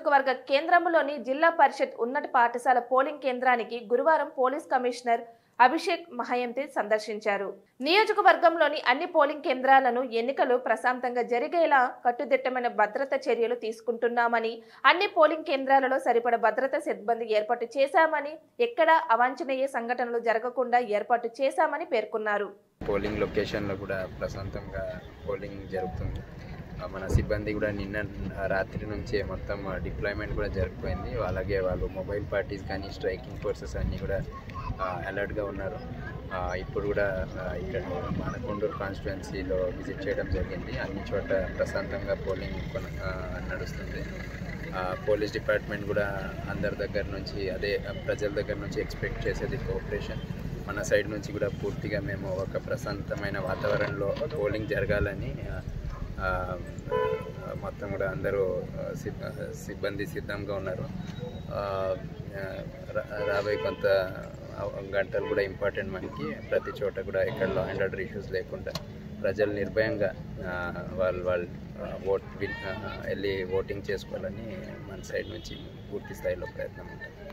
నియోజకవర్గ కేంద్రంలోని జిల్లా పరిషత్ ఉన్నత పాఠశాల పోలింగ్ కేంద్రానికి గురువారం పోలీస్ కమిషనర్ అభిషేక్ మహయంతి సందర్శించారు నియోజకవర్గంలోని అన్ని పోలింగ్ కేంద్రాలను ఎన్నికలు ప్రశాంతంగా జరిగేలా కట్టుదిట్టమైన భద్రత చర్యలు తీసుకుంటున్నామని అన్ని పోలింగ్ కేంద్రాలలో సరిపడ భద్రత సిబ్బంది ఏర్పాటు చేశామని ఎక్కడా అవాంఛనీయ సంఘటనలు జరగకుండా ఏర్పాటు చేశామని పేర్కొన్నారు పోలింగ్ లొకేషన్లో కూడా ప్రశాంతంగా పోలింగ్ జరుగుతుంది ఆ, మన సిబ్బంది కూడా నిన్న రాత్రి నుంచే మొత్తం డిప్లాయ్మెంట్ కూడా జరిగిపోయింది అలాగే వాళ్ళు మొబైల్ పార్టీస్ కానీ స్ట్రైకింగ్ ఫోర్సెస్ అన్నీ కూడా అలర్ట్గా ఉన్నారు ఆ, ఇప్పుడు కూడా ఆ, ఇక్కడ మానకొండూరు కాన్స్టిట్యున్సీలో విజిట్ చేయడం జరిగింది అన్ని చోట ప్రశాంతంగా పోలింగ్ కొన ఆ, నడుస్తుంది ఆ, పోలీస్ డిపార్ట్మెంట్ కూడా అందరి దగ్గర నుంచి అదే ప్రజల దగ్గర నుంచి ఎక్స్పెక్ట్ చేసేది కోఆపరేషన్ మన సైడ్ నుంచి కూడా పూర్తిగా మేము ఒక ప్రశాంతమైన వాతావరణంలో పోలింగ్ జరగాలని ఆ, ఆ, మొత్తం కూడా అందరూ ఆ, సిబ్- సిబ్బంది సిద్ధంగా ఉన్నారు ఆ, రా- రాబోయే కొంత గంటలు కూడా ఇంపార్టెంట్ మనకి ప్రతి చోట కూడా ఎక్కడ లా అండ్ ఆర్డర్ ఇష్యూస్ లేకుండా ప్రజలు నిర్భయంగా ఆ, వాళ్ళు వాళ్ళు ఆ, ఓట్ విన్ ఆ, వెళ్ళి ఓటింగ్ చేసుకోవాలని మన సైడ్ నుంచి పూర్తి స్థాయిలో ప్రయత్నం ఉంటుంది